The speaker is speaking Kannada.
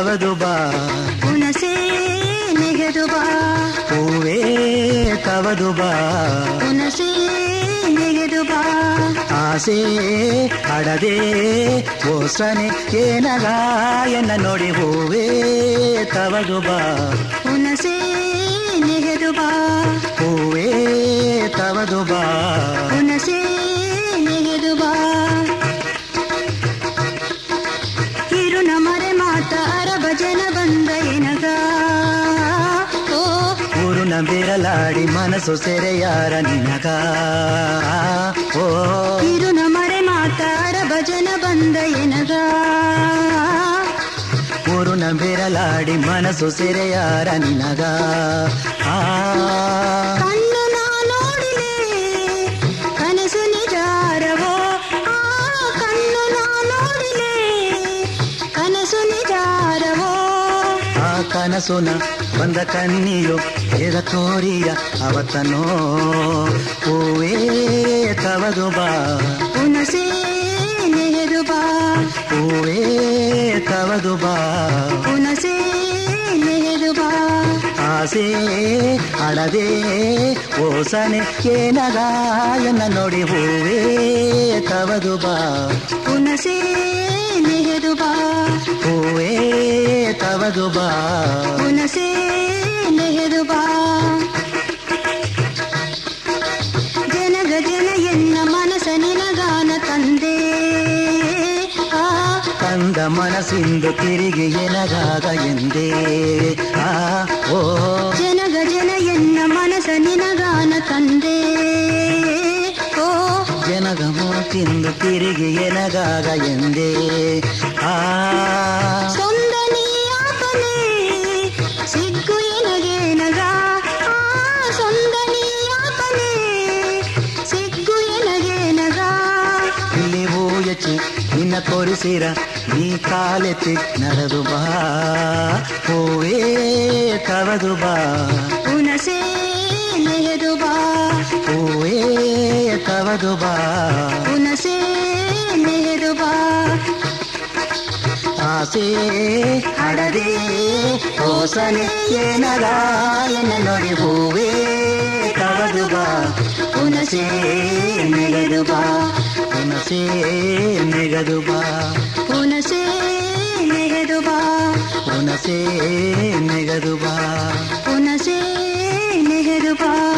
ತವದು ಬಾ ಹುಣಸೆ ನೆಗೆದು ಬಾ ಹೂವೇ ತವದು ಬಾ ಹುಣಸೆ ನೆಗೆದು ಬಾ ಆಸೆ ಅಡದೆ ಓಸನೆ ಏನಗ ಎನ್ನ ನೋಡಿ ಹೂವೇ ತವದು ಬಾ ಹುಣಸೆ ನೆಗೆದು ಬಾ ಹೂವೇ ತವದು ಬಾ ಹುಣಸೆ ನೆಗೆದು ಬಾ ಕಿರುನ ಮರೆ ಮಾತ ಅರಬ ಜನ ಬಂದ ಎನಗ ಓ ಊರು ನಂಬಿರಲಾಡಿ ಮನಸ್ಸು ಸೆರೆಯಾರ ನಿನಗ ಓ ಕಿರುನ ಮರೆ ಮಾತ ಅರಬ ಜನ ಬಂದ ಎನಗ ಊರು ನಂಬಿರಲಾಡಿ ಮನಸ್ಸು ಸೆರೆಯಾರ ನಿನಗ ಆ ಕಣ್ಣು ನಾ ನೋಡಿಲೆ ಕನಸು ನಿಜಾರವೋ ಆ ಕಣ್ಣು ನಾ ನೋಡಿಲೆ ಕನಸು ನಿಜಾರವೋ ಆ ಕನಸುನ ಬಂದ ಕಣ್ಣಿಯು ಎದ ತೋರಿಯ ಅವತನೋ ಹೂವೇ ತವದು ಬಾ ಹುಣಸೆ ನೆಗೆದು ಬಾ ಹೂವೇ ತವದು ಬಾ ಹುಣಸೆ ನೆಗೆದು ಬಾ ಆಸೆ ಅಡದೆ ಓಸನೆ ಏನಗ ಎನ್ನ ನೋಡಿ ಹೂವೇ ತವದು ಬಾ ಹುಣಸೆ ನೆಗೆದು ಬಾ ಹೂವೇ ತವದು ಬಾ ಹುಣಸೆ ನೆಗೆದು ಬಾ ಜನಗ ಜನ ಎನ್ನ ಮನಸ ನಿನಗಾನ ತಂದೆ ಆ ಕಂದ ಮನಸ್ಸಿಂದು ತಿರುಗಿ ಎನಗಾಗ ಎಂದೇ ಆ ಓ ಜನಗ ಜನ ಎನ್ನ ಮನಸ ನಿನಗಾನ ತಂದೆ ಓ ಜನಗ ಮಾತಿಂದು ತಿರುಗಿ ಎನಗಾಗ ಎಂದೇ ಆ ಸೊಂದ ನೀಯಾಪನೆ ಸಿಗ್ಗು ಎನಗೆ ನಗ ಆ ಸೊಂದ ನೀಯಾಪನೆ ಸಿಗ್ಗು ಎನಗೆ ನಗ ಇಲ್ಲಿ ಹೂಯಚಿ ನಿನ್ನ ತೋರಿಸಿರ ನೀ ಕಾಲೆತ್ತಿ ನಡೆದು ಬಾ ಹೂವೇ ತವದು ಬಾ ಹುಣಸೆ ನೆಗೆದು ಬಾ ಹೂವೇ ತವದು ಬಾ ಹುಣಸೆ ನೆಗೆದು ಬಾ ಆಸೆ ಅಡದೆ ಓಸನೆ ಏನಗ ಎನ್ನ ನೋಡಿ ಹೂವೇ ತವದು ಬಾ ಹುಣಸೆ ನೆಗೆದು ಬಾ ಹುಣಸೆ ನೆಗೆದು ಬಾ ಹುಣಸೆ ನೆಗೆದು ಬಾ ಹುಣಸೆ ನೆಗೆದು ಬಾ ಹುಣಸೆ ನೆಗೆದು ಬಾ